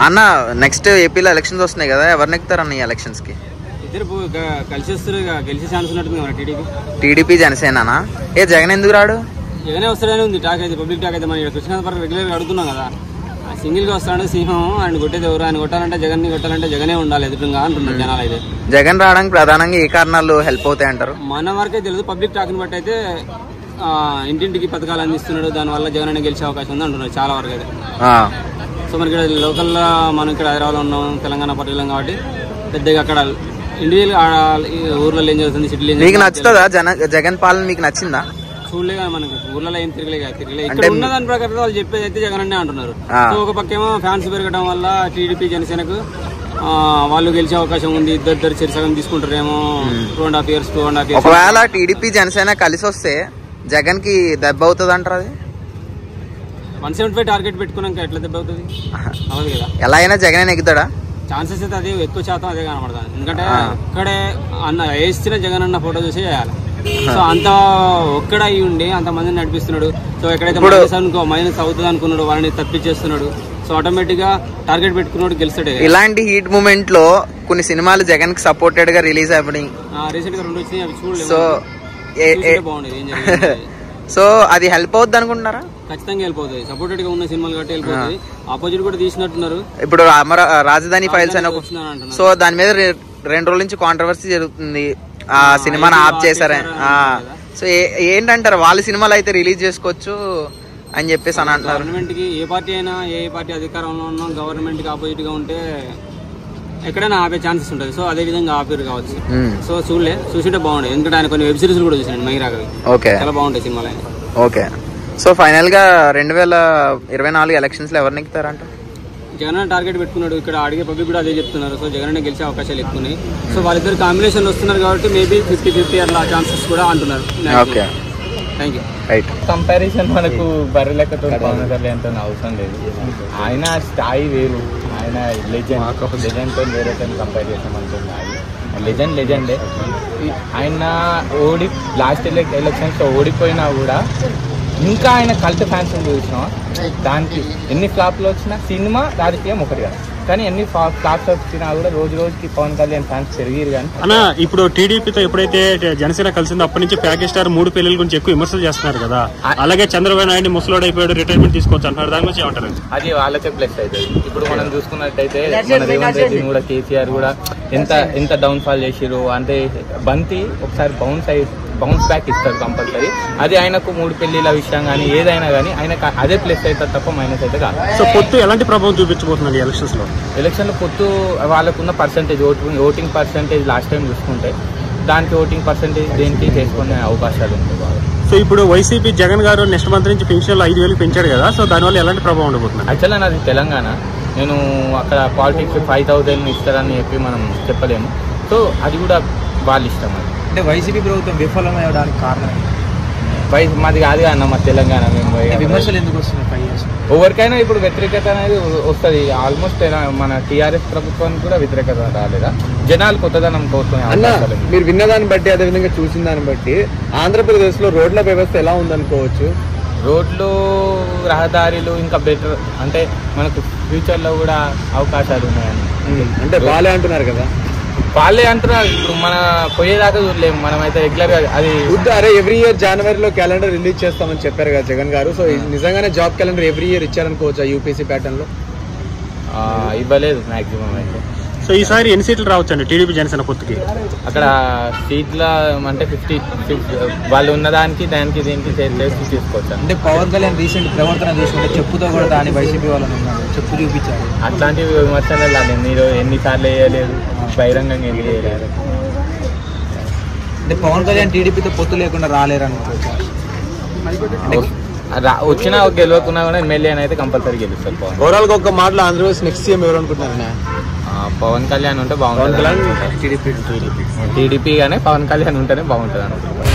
అన్న నెక్స్ట్ ఏపీలో ఎలక్షన్స్ వస్తున్నాయి కదా ఎవరిని ఎక్కుతారు అన్న ఈ ఎలక్షన్స్ కి ఇద్దరు పో- గ- కలిసి వస్తారు ఇక గెలిచే ఛాన్స్ ఉన్నట్టుంది మన టీడీపీ టీడీపీ జనసేననా ఏ జగన్ ఎందుకు రాడు జగనే వస్తాడని ఉంది టాక్ అయితే పబ్లిక్ టాక్ అయితే మనం ఇక్కడ కృష్ణాథ పార్క్ రెగ్యులర్గా అడుగుతున్నాం కదా సింగిల్ గా వస్తాడు సింహం ఆయన కొట్టేది ఎవరు ఆయన కొట్టాలంటే జగన్ ని కొట్టాలంటే జగనే ఉండాలి ఎదురుగా అంటున్నారు జనాలు అయితే జగన్ రావడానికి ప్రధానంగా ఏ కారణాలు హెల్ప్ అవుతాయి అంటారు మన వరకే తెలియదు పబ్లిక్ టాక్ని బట్టి అయితే ఆ, ఇంటింటికి పథకాలు అందిస్తున్నాడు దానివల్ల జగన్ అనే గెలిచే అవకాశం ఉంది అంటున్నారు చాలా వరకు అయితే ఆ, సో మనకి ఇక్కడ లోకల్లో మనం ఇక్కడ హైదరాబాద్లో ఉన్నాం తెలంగాణ పర్యటన కాబట్టి పెద్దగా అక్కడ ఇండివిజువల్ ఊర్లలో ఏం జరుగుతుంది సిటీలో ఏం మీకు జరుగుతుంది నచ్చుతుందా జన జగన్ పాలన మీకు నచ్చిందా చూడలే కదా మనకి ఊర్లలో ఏం తిరగలే కదా తిరగలే ఇక్కడ ఉన్న దాని ప్రకారం వాళ్ళు చెప్పేది అయితే జగన్ అన్నే అంటున్నారు ఆ. సో ఒక పక్కేమో ఫ్యాన్స్ పెరగడం వల్ల టీడీపీ జనసేనకు ఆ, వాళ్ళు గెలిచే అవకాశం ఉంది ఇద్దరు ఇద్దరు చెరిసగం తీసుకుంటారేమో two and half years two and half years ఒకవేళ టీడీపీ జనసేన కలిసి వస్తే జగన్ కి దెబ్బ అవుతుంది అంటారు అది వన్ సెవెంటీ ఫైవ్ టార్గెట్ పెట్టుకున్నాక ఎట్లా దెబ్బ అవుతుంది అవ్వదు కదా ఎలా అయినా జగన్ ఎక్కుతాడా ఛాన్సెస్ అయితే అదే ఎక్కువ శాతం అదే కనబడుతుంది ఎందుకంటే ఒక్కడే అన్న వేసిన జగన్ అన్న ఫోటో చూసి చేయాలి సో అంత ఒక్కడ అయి ఉండి అంత మందిని నడిపిస్తున్నాడు సో ఎక్కడైతే మైనస్ అనుకో మైనస్ అవుతుంది అనుకున్నాడు వాళ్ళని తప్పించేస్తున్నాడు సో ఆటోమేటిక్ గా టార్గెట్ పెట్టుకున్నాడు గెలుస్తాడే ఇలాంటి హీట్ మూమెంట్ లో కొన్ని సినిమాలు జగన్ కి సపోర్టెడ్ గా రిలీజ్ అవ్వడం రీసెంట్ గా రెండు వచ్చినాయి అవి చూడలేదు సో ఏ- ఏ- బాగుండేది ఏం జరిగింది సో అది హెల్ప్ అవుద్ది అనుకుంటున్నారా ఖచ్చితంగా వెళ్ళిపోతుంది సపోర్టెడ్ గా ఉన్న సినిమాలు కాబట్టి వెళ్ళిపోతుంది ఆపోజిట్ కూడా తీసినట్టున్నారు ఇప్పుడు అమర రాజధాని ఫైల్స్ అని ఒక వస్తున్నారు అంటున్నారు సో దాని మీద రె- రెండు రోజుల నుంచి కాంట్రవర్సీ జరుగుతుంది ఆ సినిమాని ఆఫ్ చేశారే ఆ. సో ఏ- ఏంటంటారు వాళ్ళ సినిమాలు అయితే రిలీజ్ చేసుకోవచ్చు అని చెప్పేసి అని అంటున్నారు గవర్నమెంట్ కి ఏ పార్టీ అయినా ఏ పార్టీ అధికారంలో ఉన్నా గవర్నమెంట్ కి ఆపోజిట్ గా ఉంటే ఎక్కడైనా ఆపే ఛాన్సెస్ ఉంటుంది సో అదే విధంగా ఆపేరు కావచ్చు మ్మ్. సో చూడలే చూసింటే బాగుండేది ఎందుకంటే ఆయన కొన్ని వెబ్ సిరీస్ కూడా చూసాను మైరాగవి ఓకే చాలా బాగుంటాయి సినిమాలు ఆయన ఓకే సో ఫైనల్ గా రెండు వేల ఇరవై నాలుగు ఎలక్షన్స్ లో ఎవరిని ఎక్కుతారంట జగన్ అన్న టార్గెట్ పెట్టుకున్నాడు ఇక్కడ అడిగే పబ్లిక్ కూడా అదే చెప్తున్నారు సో జగన్ అన్న గెలిచే అవకాశాలు ఎక్కువ ఉన్నాయి సో వాళ్ళిద్దరు కాంబినేషన్ వస్తున్నారు కాబట్టి మేబీ ఫిఫ్టీ ఫిఫ్టీ అట్లా ఛాన్సెస్ కూడా అంటున్నారు okay thank you right comparison మనకు బర్రె లెక్కతో పవన్ కళ్యాణ్తో అవసరం లేదు ఆయన స్థాయి వేరు ఆయన లెజెండ్ లెజెండ్తో వేరేతో కంపేర్ చేస్తాం అనుకుంటున్నాను లెజెండ్ లెజెండే ఆయన ఓడి లాస్ట్ ఎలక్షన్స్ ఓడిపోయినా కూడా ఇంకా ఆయన కల్ట్ ఫ్యాన్స్ చూసినాం దానికి ఎన్ని ఫ్లాప్లు వచ్చినా సినిమా రాజకీయం ఒకటి కాదు కానీ ఎన్ని ఫ్లాప్స్ వచ్చినా కూడా రోజు రోజుకి పవన్ కళ్యాణ్ ఫ్యాన్స్ పెరిగిరు కానీ అన్న ఇప్పుడు టీడీపీతో ఎప్పుడైతే జనసేన కలిసిందో అప్పటి నుంచి ప్యాకేజ్ స్టార్ మూడు పెళ్లిల గురించి ఎక్కువ విమర్శలు చేస్తున్నారు కదా అలాగే చంద్రబాబు నాయుడు ముసలోడు అయిపోయాడు రిటైర్మెంట్ తీసుకోవచ్చు అంటున్నారు దాని గురించి ఏమంటారు అది వాళ్ళకే ప్లస్ అవుతుంది ఇప్పుడు మనం చూసుకున్నట్టయితే మన రేవంత్ రెడ్డిని కూడా కేసీఆర్ కూడా ఎంత ఎంత డౌన్ ఫాల్ చేసిరు అంటే బంతి ఒకసారి బౌన్స్ అయి బౌన్స్ బ్యాక్ ఇస్తారు కంపల్సరీ అది ఆయనకు మూడు పెళ్లిల విషయం కానీ ఏదైనా కానీ ఆయనకు అదే ప్లస్ అవుతుంది తప్ప మైనస్ అయితే కాదు సో పొత్తు ఎలాంటి ప్రభావం చూపించబోతున్నారు ఎలక్షన్స్ లో ఎలక్షన్లో పొత్తు వాళ్ళకున్న percentage voting voting percentage last time చూసుకుంటే దానికి ఓటింగ్ పర్సంటేజ్ దేనికి చేసుకునే అవకాశాలు ఉంటాయి బాగా సో ఇప్పుడు వైసీపీ జగన్ గారు నెక్స్ట్ మంత్ నుంచి పెన్షన్లు ఐదు వేలు పెంచాడు కదా సో దానివల్ల ఎలాంటి ప్రభావం ఉండబోతుంది యాక్చువల్గా నాది తెలంగాణ నేను అక్కడ పాలిటిక్స్ ఫైవ్ థౌజండ్ ఇస్తారని చెప్పి మనం చెప్పలేము సో అది కూడా వాళ్ళ ఇష్టం అది అంటే వైసీపీ ప్రభుత్వం విఫలమయ్యడానికి కారణం ఏంటి? వై మాది కాదు అన్న మా తెలంగాణ మేము విమర్శలు ఎందుకు వస్తున్నాయి ఫైవ్ ఇయర్స్ ఎవరికైనా ఇప్పుడు వ్యతిరేకత అనేది వస్తుంది ఆల్మోస్ట్ మన టీఆర్ఎస్ ప్రభుత్వానికి కూడా వ్యతిరేకత రాలేదా జనాలు కొత్తదనం కోరుకునే అన్న అవకాశాలు ఉన్నాయి. మీరు విన్నదాన్ని బట్టి అదే విధంగా చూసిన దాన్ని బట్టి ఆంధ్రప్రదేశ్ లో రోడ్ల వ్యవస్థ ఎలా ఉందనుకోవచ్చు రోడ్లు రహదారులు ఇంకా బెటర్ అంటే మనకు ఫ్యూచర్లో కూడా అవకాశాలు ఉన్నాయని అంటే బాలే అంటున్నారు కదా వాళ్ళే అంటున్నారు ఇప్పుడు మన పోయేదాకా చూడలేము మనమైతే రెగ్యులర్ అది వద్దు అరే ఎవ్రీ ఇయర్ జనవరిలో క్యాలెండర్ రిలీజ్ చేస్తామని చెప్పారు కదా జగన్ గారు సో ఇది నిజంగానే జాబ్ క్యాలెండర్ ఎవ్రీ ఇయర్ ఇచ్చారనుకోవచ్చా యూపీసీ ప్యాటర్న్ లో ఆ, ఇవ్వలేదు మాక్సిమం అయితే సో ఈసారి ఎన్ని సీట్లు రావచ్చు అండి టీడీపీ జనసేన పొత్తుకి అక్కడ సీట్ల అంటే ఫిఫ్టీ వాళ్ళు ఉన్నదానికి దానికి దీనికి చేసి తీసుకోవచ్చు అంటే పవన్ కళ్యాణ్ రీసెంట్ ప్రవర్తన చూసుకుంటే చెప్పుతో కూడా దాని వైసీపీ వాళ్ళని ఉన్నారు చెప్పు చూపించారు అట్లాంటి విమర్శలు లేదు మీరు ఎన్నిసార్లు వేయలేదు బహిరంగంగా ఎందుకు వేయలేదు అంటే పవన్ కళ్యాణ్ టీడీపీతో పొత్తు లేకుండా రాలేరు అనుకోవచ్చు రా- వచ్చినా గెలవకున్నా కూడా ఎమ్మెల్యే అయితే కంపల్సరీ గెలుస్తారు పవన్ ఓవరాల్ గా ఒక మాటలో ఆంధ్రప్రదేశ్ నెక్స్ట్ సీఎం ఎవరు అనుకుంటున్నారన్నా ఆ, పవన్ కళ్యాణ్ ఉంటే పవన్ బాగుంటుంది కళ్యాణ్ టీడీపీ టీడీపీ గానే పవన్ కళ్యాణ్ ఉంటేనే బాగుంటుంది అనుకుంటున్నాను